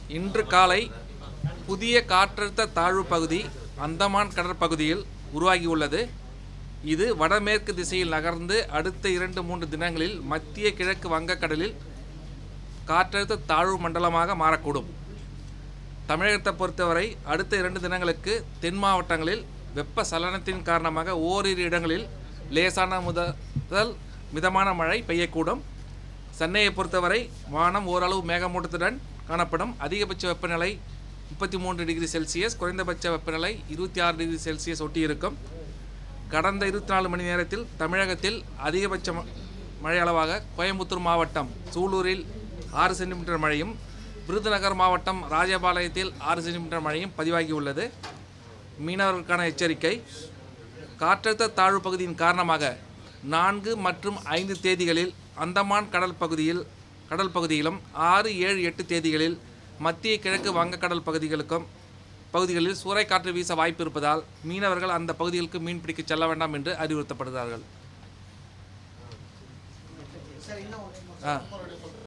இன்று காலை புதிய காற்றழுத்த தாழ்வு பகுதி அந்தமான் கடற்பகுதியில் உருவாகியுள்ளது இது வடமேற்கு திசையில் நகர்ந்து அடுத்த இரண்டு மூன்று தினங்களில் மத்திய கிழக்கு வங்கக்கடலில் காற்றழுத்த தாழ்வு மண்டலமாக மாறக்கூடும் தமிழகத்தை பொறுத்தவரை அடுத்த இரண்டு தினங்களுக்கு தென் மாவட்டங்களில் வெப்ப சலனத்தின் காரணமாக ஓரிரு இடங்களில் லேசான முதல் மிதமான மழை பெய்யக்கூடும் சென்னையை பொறுத்தவரை வானம் ஓரளவு மேகமூட்டத்துடன் காணப்படும் அதிகபட்ச வெப்பநிலை முப்பத்தி மூன்று டிகிரி செல்சியஸ் குறைந்தபட்ச வெப்பநிலை இருபத்தி ஆறு டிகிரி செல்சியஸ் ஒட்டி இருக்கும் கடந்த இருபத்தி நாலு மணி நேரத்தில் தமிழகத்தில் அதிகபட்ச ம- மழை அளவாக கோயம்புத்தூர் மாவட்டம் சூலூரில் ஆறு சென்டிமீட்டர் மழையும் விருதுநகர் மாவட்டம் ராஜபாளையத்தில் ஆறு சென்டிமீட்டர் மழையும் பதிவாகியுள்ளது மீனவர்களுக்கான எச்சரிக்கை காற்றழுத்த தாழ்வு பகுதியின் காரணமாக நான்கு மற்றும் ஐந்து தேதிகளில் அந்தமான் கடல் பகுதியில் கடல் பகுதியிலும் ஆறு ஏழு எட்டு தேதிகளில் மத்திய கிழக்கு வங்கக்கடல் பகுதிகளுக்கும் பகுதிகளில் சூறைக்காற்று வீச வாய்ப்பு இருப்பதால் மீனவர்கள் அந்த பகுதிகளுக்கு மீன்பிடிக்க செல்ல வேண்டாம் என்று அறிவுறுத்தப்படுகிறார்கள் ஆ